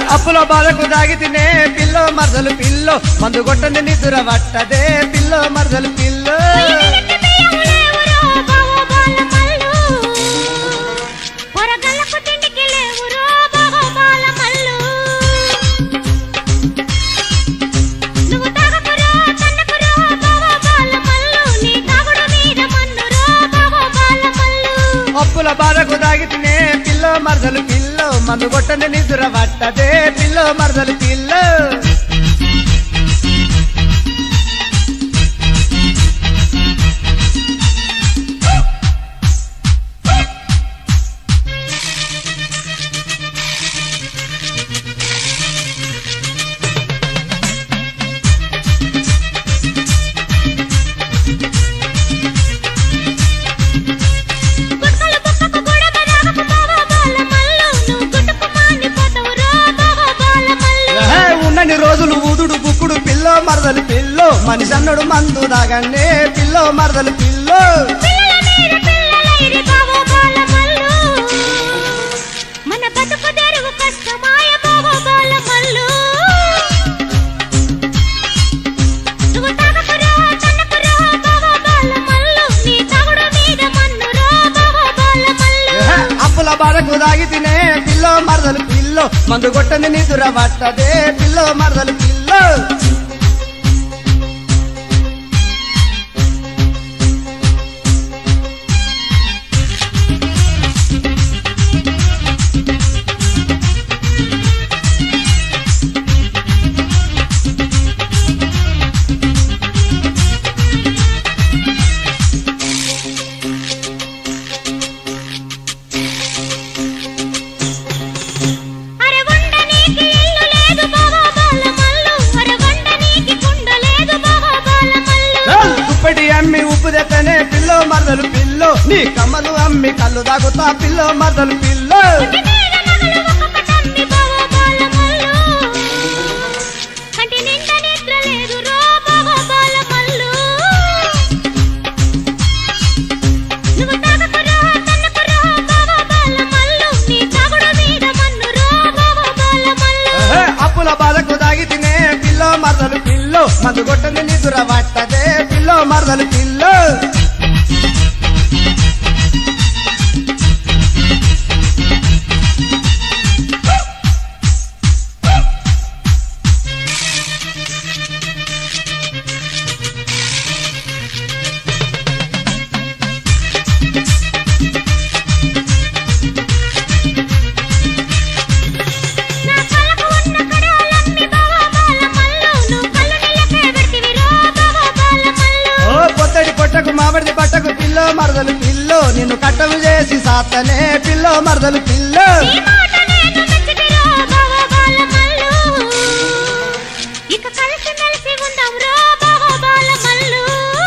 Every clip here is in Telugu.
అప్పుల బాధకు దాగితేనే పిల్లో మరదలు పిల్లో మందు కొట్టని నిద్ర పట్టదే పిల్లో మరదలు పిల్లో పొరగల్లకు తిండికి లేవురో బాగోబాల మల్లు నువ్వు తాగకురో తన్నకురో బాగోబాల మల్లు నీ తాగుడు మీద మన్నురో బాగోబాల మల్లు అప్పుల బాధకు దాగితేనే పిల్లో మరదలు పిల్లో మందు కొట్టని నిద్ర పట్టదే పిల్లో మరదలు పిల్లో గుట్టలు బుక్కకు గొడవ రాగకు బాగోబాల మల్లు నువ్వు గుట్టుకు మాండిపోతావురో బాగోబాల మల్లు ఏహే, ఉన్నని రోజులు ఊదుడు బుక్కుడు పిల్లో మరదలు పిల్లో మనిషి అన్నడు మందు దాగండే పిల్లో మరదలు పిల్లో పిల్లల మీద పిల్లలైరి బాగోబాల మల్లు మన బతుకు తెరువు కష్టమాయ బాగోబాల మల్లు నువ్వు తాగకురా తన్నకురా బాగోబాల మల్లు నీ తాగుడు మీద మన్నురా బాగోబాల మల్లు ఏహే, అప్పుల బాధకు దాగితేనే పిల్లో మరదలు పిల్లో మందు కొట్టని నిద్ర పట్టదే పిల్లో మరదలు పిల్లో అరే వండనీకి ఇల్లు లేదు బాగోబాల మల్లు అరే వండనీకి కుండ లేదు బాగోబాల మల్లు ఏయ్, దుప్పటి అమ్మి ఉప్పు తెత్తనే పిల్లో మరదలు పిల్లో నీ కమ్మలు అమ్మి కళ్ళు దాగుతా పిల్లో మరదలు పిల్లో కంటి మీద నగలు ఒక్కొక్కటమ్మి బాగోబాల మల్లు కంటి నిండా నిద్ర లేదు రో బాగోబాల మల్లు నువ్వు తాగకురా తన్నకురా బాగోబాల మల్లు నీ తాగుడు మీద మన్నురో బాగోబాల మల్లు ఏహే, అప్పుల బాధకు దాగితేనే పిల్లో మరదలు పిల్లో మందు కొట్టని నిద్ర పట్టదే పిల్లో మరదలు పిల్లో నా కళ్ళకు ఉన్న కడాలమ్మి బాగోబాల మల్లు నువ్వు కళ్ళు నీళ్ళకే పెడితివిరో బాగోబాల మల్లు ఓ పొత్తడి పొట్టకు మామిడి పట్టకు పిల్లో మరదలు పిల్లో నిన్ను కట్టలు చేసి సాతనే పిల్లో మరదలు పిల్లో ఈ మాట నేను మెచ్చితిరో బాగోబాల మల్లు ఇక కలిసి మెలిసి ఉందాం రో బాగోబాల మల్లు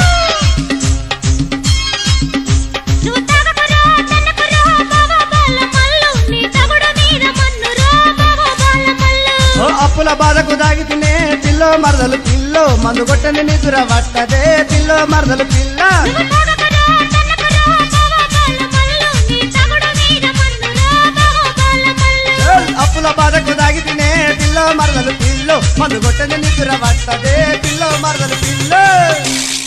నువ్వు తాగకురో తన్నకురో బాగోబాల మల్లు నీ తగుడు మీద మన్నురో బాగోబాల మల్లు ఓ అప్పుల బాధకు దాగితేనే పిల్లో మరదలు పిల్లో మందు కొట్టని నిద్ర పట్టదే పిల్లో మరదలు పిల్ల నువ్వు తాగకురో తన్నకురో బాగోబాల మల్లు నీ తగుడు మీద మన్నురో బాగోబాల మల్లు ఏయ్, అప్పుల బాధకు దాగితేనే పిల్లో మరదలు పిల్లో మందు కొట్టని నిద్ర పట్టదే పిల్లో మరదలు పిల్లో